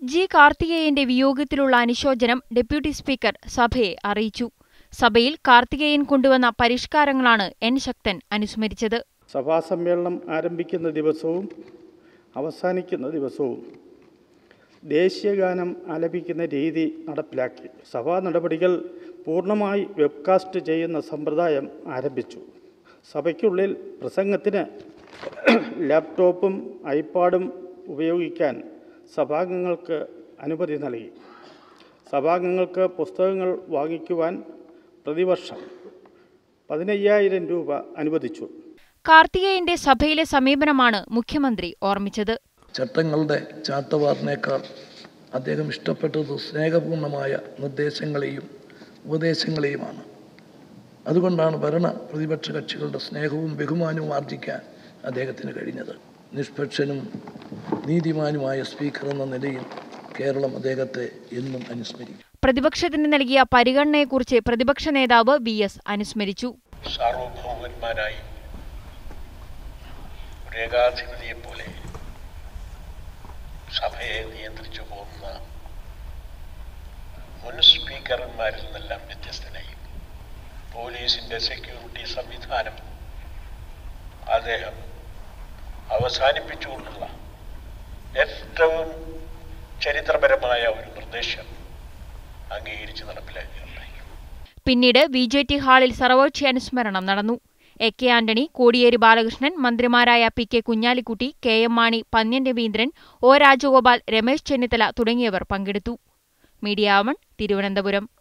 G കാർത്തികേയന്റെ വിയോഗത്തിലുള്ള അനുശോചനം deputy speaker സഭയെ അറിയിച്ചു സഭയിൽ കാർത്തികേയൻ കൊണ്ടുവന്ന പരിഷ്കാരങ്ങളാണ് എൻ ശക്തൻ അനുസ്മരിച്ചത് സഭാസമ്മേളനം ആരംഭിക്കുന്ന ദിവസവും അവസാനിക്കുന്ന ദിവസവും ദേശീയഗാനം ആലപിക്കുന്ന രീതി നടപ്പിലാക്കി സഭാ നടപടികൾ പൂർണ്ണമായി വെബ്കാസ്റ്റ് ചെയ്യുന്ന സമ്പ്രദായം ആരംഭിച്ചു സഭയ്ക്കുള്ളിൽ പ്രസംഗത്തിന് ലാപ്ടോപ്പും ഐപാഡും ഉപയോഗിക്കാൻ സഭാംഗങ്ങൾക്ക് അനുമതി നൽകി സഭാംഗങ്ങൾക്ക് പുസ്തകങ്ങൾ വാങ്ങിക്കുവാൻ പ്രതിവർഷം പതിനയ്യായിരം രൂപ അനുവദിച്ചു കാർത്തികേയന്റെ സഭയിലെ സമീപനമാണ് മുഖ്യമന്ത്രി ഓർമ്മിച്ചത് ചട്ടങ്ങളുടെ ചാട്ടവാറിനേക്കാൾ അദ്ദേഹം ഇഷ്ടപ്പെട്ടത് സ്നേഹപൂർണമായ നിർദ്ദേശങ്ങളെയും ഉപദേശങ്ങളെയുമാണ് അതുകൊണ്ടാണ് ഭരണ പ്രതിപക്ഷ കക്ഷികളുടെ സ്നേഹവും ബഹുമാനവും ആർജിക്കാൻ അദ്ദേഹത്തിന് കഴിഞ്ഞത് നിഷ്പക്ഷനും നീതിമാനുമായ സ്പീക്കർ എന്ന നിലയിൽ കേരളം അദ്ദേഹത്തെ എന്നും അനുസ്മരിക്കും പ്രതിപക്ഷത്തിന് നൽകിയ പരിഗണനയെക്കുറിച്ച് പ്രതിപക്ഷ നേതാവ് വി എസ് അനുസ്മരിച്ചു സാർവഭൗമന്മാരായി ഒരു ഏകാധിപതിയെ പോലെ സഭയെ നിയന്ത്രിച്ചു പോകുന്ന മുൻ സ്പീക്കർമാരിൽ നിന്നെല്ലാം വ്യത്യസ്തനായി പോലീസിന്റെ സെക്യൂരിറ്റി സംവിധാനം അദ്ദേഹം അവസാനിപ്പിച്ചുകൊണ്ടുള്ള ഏറ്റവും ചരിത്രപരമായ ഒരു നിർദ്ദേശം അംഗീകരിച്ച് നടപ്പിലാക്കുകയുണ്ടായി പിന്നീട് വി ജെ ടി ഹാളിൽ സർവോച്ഛ അനുസ്മരണം നടന്നു എ കെ ആന്റണി കോടിയേരി ബാലകൃഷ്ണൻ മന്ത്രിമാരായ P K Kunhalikutty K M Mani Pannyan Raveendran O Rajagopal Ramesh Chennithala തുടങ്ങിയവർ പങ്കെടുത്തു മീഡിയ വൺ തിരുവനന്തപുരം